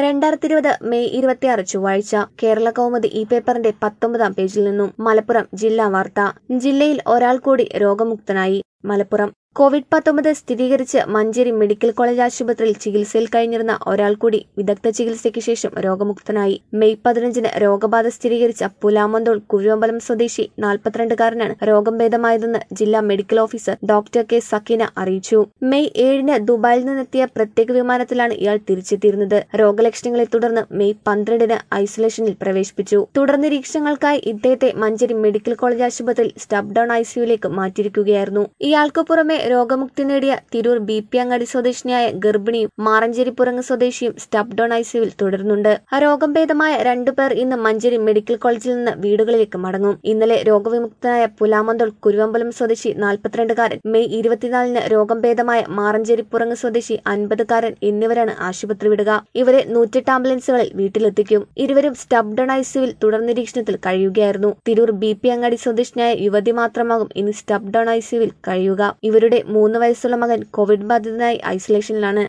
രണ്ടായിരത്തി ഇരുപത് മെയ് ഇരുപത്തിയാറ് ചൊവ്വാഴ്ച കേരള കൗമുദി ഈ പേപ്പറിന്റെ പത്തൊമ്പതാം പേജിൽ നിന്നും മലപ്പുറം ജില്ലാ വാർത്ത ജില്ലയിൽ ഒരാൾ കൂടി രോഗമുക്തനായി മലപ്പുറം കോവിഡ് പത്തൊമ്പത് സ്ഥിരീകരിച്ച് മഞ്ചേരി മെഡിക്കൽ കോളേജ് ആശുപത്രിയിൽ ചികിത്സയിൽ കഴിഞ്ഞിരുന്ന ഒരാൾ കൂടി വിദഗ്ധ ചികിത്സയ്ക്ക് ശേഷം രോഗമുക്തനായി മെയ് പതിനഞ്ചിന് രോഗബാധ സ്ഥിരീകരിച്ച പുലാമന്തോൾ കുരുവമ്പലം സ്വദേശി നാൽപ്പത്തിരണ്ടുകാരനാണ് രോഗം ഭേദമായതെന്ന് ജില്ലാ medical officer doctor K Sakeena അറിയിച്ചു മെയ് ഏഴിന് ദുബായിൽ നിന്നെത്തിയ പ്രത്യേക വിമാനത്തിലാണ് ഇയാൾ തിരിച്ചെത്തിയിരുന്നത് രോഗലക്ഷണങ്ങളെ തുടർന്ന് മെയ് പന്ത്രണ്ടിന് ഐസൊലേഷനിൽ പ്രവേശിപ്പിച്ചു തുടർ നിരീക്ഷണങ്ങൾക്കായി ഇദ്ദേഹത്തെ മഞ്ചേരി മെഡിക്കൽ കോളേജ് ആശുപത്രിയിൽ സ്റ്റബ് ഡൌൺ ഐസിയുലേക്ക് മാറ്റിയിരിക്കുകയായിരുന്നു ഇയാൾക്ക് പുറമെ രോഗമുക്തി നേടിയ തിരൂർ ബി പി അങ്ങാടി സ്വദേശിനിയായ ഗർഭിണിയും മാറഞ്ചേരിപ്പുറങ്ങ് സ്വദേശിയും സ്റ്റബ് ഡൌൺ ഐസിയുവിൽ തുടരുന്നുണ്ട് രോഗം ഭേദമായ രണ്ടുപേർ ഇന്ന് മഞ്ചേരി മെഡിക്കൽ കോളേജിൽ നിന്ന് വീടുകളിലേക്ക് മടങ്ങും ഇന്നലെ രോഗവിമുക്തനായ പുലാമന്തോൾ കുരുവമ്പലം സ്വദേശി നാൽപ്പത്തിരണ്ടുകാരൻ മെയ് ഇരുപത്തിനാലിന് രോഗം ഭേദമായ മാറഞ്ചേരിപ്പുറങ്ങ് സ്വദേശി അൻപതുകാരൻ എന്നിവരാണ് ആശുപത്രി വിടുക ഇവരെ നൂറ്റെട്ട് ആംബുലൻസുകളിൽ വീട്ടിലെത്തിക്കും ഇരുവരും സ്റ്റബ് ഡൌൺ ഐസിയുവിൽ തുടർ നിരീക്ഷണത്തിൽ കഴിയുകയായിരുന്നു തിരൂർ ബി പി അങ്ങാടി സ്വദേശിനിയായ യുവതി മാത്രമാകും ഇനി സ്റ്റബ് ഡൌൺ ഐസിയുവിൽ കഴിയുക ഇവരുടെ മൂന്ന് വയസ്സുള്ള മകൻ കോവിഡ് ബാധിതനായി ഐസൊലേഷനിലാണ്